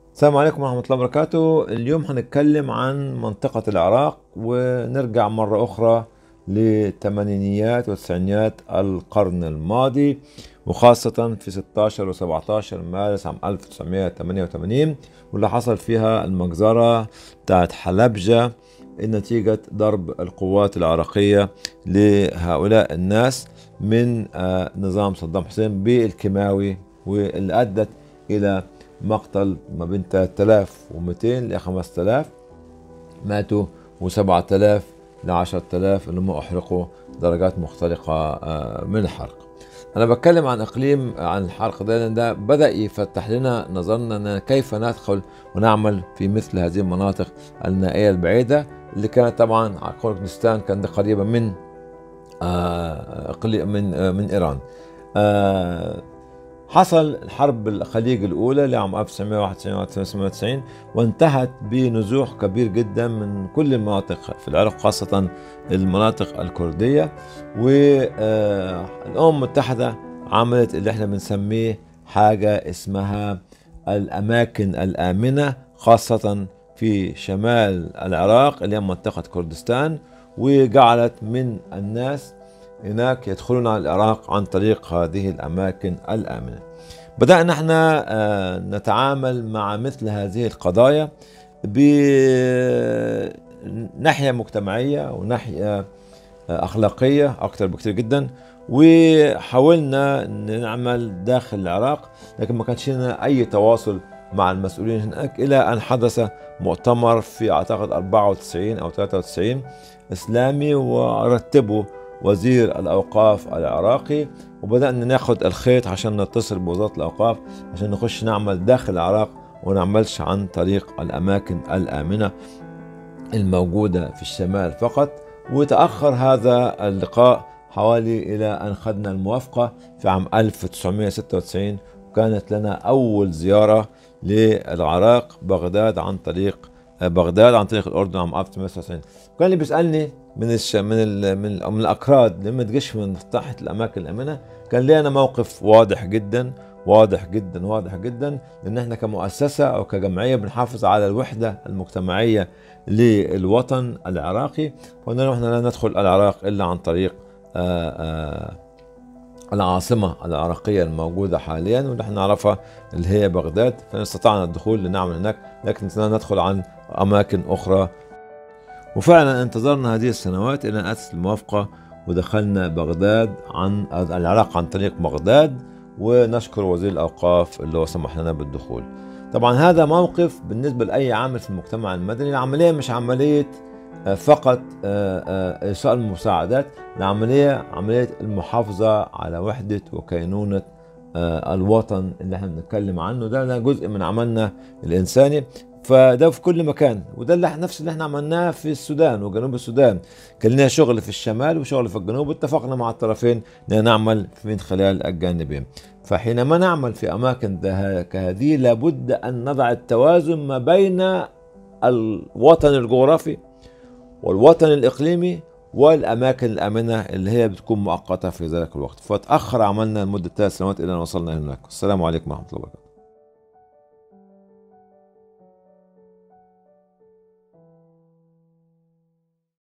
السلام عليكم ورحمة الله وبركاته اليوم هنتكلم عن منطقة العراق ونرجع مرة أخرى للثمانينيات والتسعينيات القرن الماضي وخاصة في 16 و 17 مارس عام 1988 واللي حصل فيها المجزرة بتاعت حلبجة نتيجة ضرب القوات العراقية لهؤلاء الناس من آه، نظام صدام حسين بالكيماوي واللي أدت إلى مقتل ما بين 3200 ل 5000 ماتوا و7000 ل 10000 اللي هم احرقوا درجات مختلقه آه، من الحرق. انا بتكلم عن اقليم عن الحرق ده لان ده بدا يفتح لنا نظرنا ان كيف ندخل ونعمل في مثل هذه المناطق النائيه البعيده اللي كانت طبعا كردستان كانت قريبه من آه، اقليم من آه، من ايران. حصل حرب الخليج الأولى لعام 1991 1990 وانتهت بنزوح كبير جدا من كل المناطق في العراق خاصة المناطق الكردية والأمم المتحدة عملت اللي احنا بنسميه حاجة اسمها الأماكن الآمنة خاصة في شمال العراق اللي هي منطقة كردستان وجعلت من الناس هناك يدخلون على العراق عن طريق هذه الأماكن الآمنة بدأنا احنا آه، نتعامل مع مثل هذه القضايا بناحية مجتمعية وناحية آه، أخلاقية أكثر بكثير جدا وحاولنا نعمل داخل العراق لكن ما كانش لنا أي تواصل مع المسؤولين هناك إلى أن حدث مؤتمر في أعتقد 94 أو 93 إسلامي ورتبوا وزير الأوقاف العراقي وبدأنا ناخد الخيط عشان نتصل بوزارة الأوقاف عشان نخش نعمل داخل العراق ونعملش عن طريق الأماكن الآمنة الموجودة في الشمال فقط وتأخر هذا اللقاء حوالي إلى أن خدنا الموافقة في عام 1996 وكانت لنا أول زيارة للعراق بغداد عن طريق بغداد عن طريق الأردن عام 1999 كان اللي بيسألني من الش... من ال... من, ال... من الاكراد لما تجيش من تحت الاماكن الامنه كان لنا موقف واضح جدا واضح جدا واضح جدا لان احنا كمؤسسه او كجمعيه بنحافظ على الوحده المجتمعيه للوطن العراقي واننا احنا لا ندخل العراق الا عن طريق آآ آآ العاصمة العراقية الموجودة حاليا ونحن نعرفها اللي هي بغداد فاستطعنا الدخول لنعمل هناك لكن ندخل عن أماكن أخرى وفعلا انتظرنا هذه السنوات إلى أن أتت الموافقة ودخلنا بغداد عن العراق عن طريق بغداد ونشكر وزير الأوقاف اللي هو سمح لنا بالدخول طبعا هذا موقف بالنسبة لأي عامل في المجتمع المدني العملية مش عملية آه، فقط آه، آه، إيصال المساعدات العملية عملية المحافظة على وحدة وكينونة الوطن اللي احنا بنتكلم عنه ده جزء من عملنا الإنساني فده في كل مكان وده اللي نفس اللي احنا عملناه في السودان وجنوب السودان كان لنا شغل في الشمال وشغل في الجنوب واتفقنا مع الطرفين ان نعمل من خلال الجانبين فحينما نعمل في اماكن كهذه لابد ان نضع التوازن ما بين الوطن الجغرافي والوطن الاقليمي والاماكن الامنه اللي هي بتكون مؤقته في ذلك الوقت فتاخر عملنا لمده ثلاث سنوات الى ان وصلنا هناك السلام عليكم ورحمه الله وبركاته